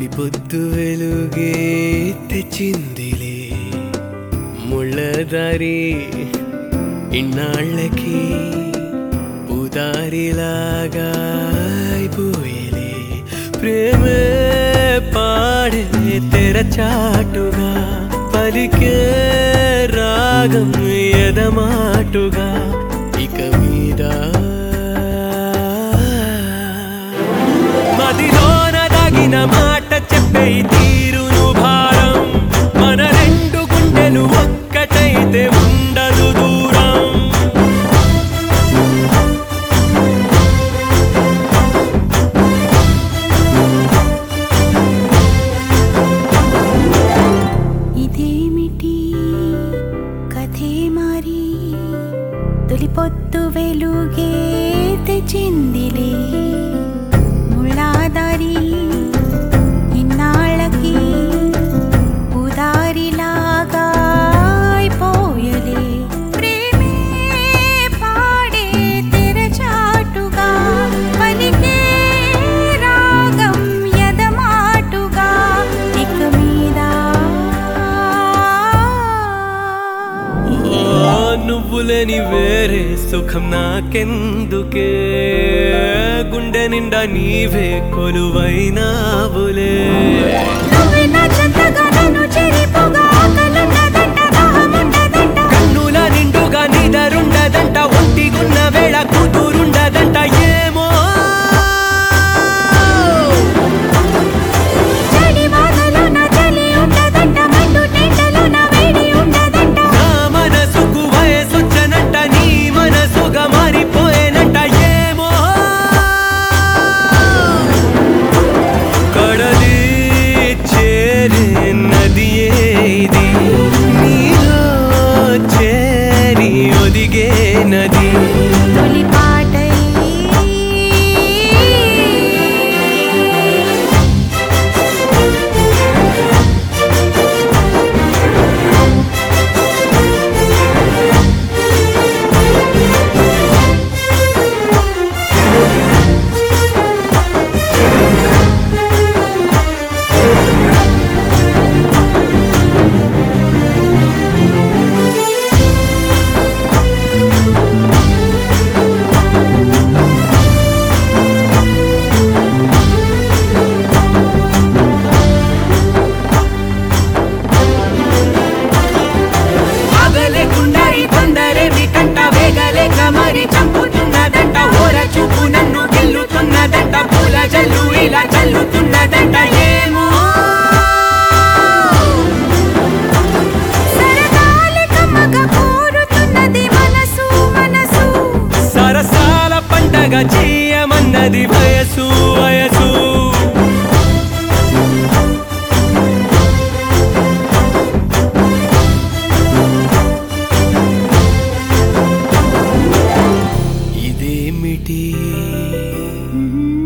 తొలి పొద్దు వెలుగే తెచ్చిందిలే ముళ్ళదారి ఇన్నాళ్ళకి ఉదారిలాగా అయిపోయేలే ప్రేమే పాడే తెరచాటుగా పలికే రాగం ఎదమాటుగా ఇక మీద మదిలోన దాగిన మాట చెప్పే ఈ తీరును భారం మన రెండు గుండెలు ఒక్కటైతే ఉండదు దూరం ఇదేమిటి కథే మారి తొలి పొద్దు వెలుగే తెచ్చిందిలే ముళ్ళాదారి ఇన్నాళ్ళకి ఉదారిలాగా అయిపోయలే ప్రేమే పాడే తెరచాటుగా పలికే రాగం ఎదమాటుగా ఇక మీద ఓ నువ్వులేని వేరే సుఖం నాకెందుకే గుండె నిండా నీవే కొలువైనావులే నువ్వే నా చెంతగా నన్ను చెరిపోగా ఆకలున్నదంట దాహమున్నదంట కన్నుల నిండుగా నిదరుండదంట ఒంటిగున్న వేళ కూతురుండదంట ఏమో చలి వానలో నా చలి ఉండదంట మండు టెంటలో నా వేడి ఉండదంట నా మనసుకు వయసొచ్చనంట నీ మనసుగా మారిపోయేనంట ఏమో కడలి చేరే నదియే ఇది నీలో చేరి ఒదిగే నది తొలి పాటై ఆగలేకుండా ఈ తొందరేమి కంట వేగలేక మరి చంపుతున్నదంట ఓర చూపు నన్ను గెల్లుతున్నదంట పూల జల్లు ఇలా చల్లుతున్నదంట ఏమో సరదాలి కమ్మగా కోరుతున్నది మనసు మనసు సరసాల పండగ చేయమన్నది వయసు వయసు ఇదేమిటి మ్మ్.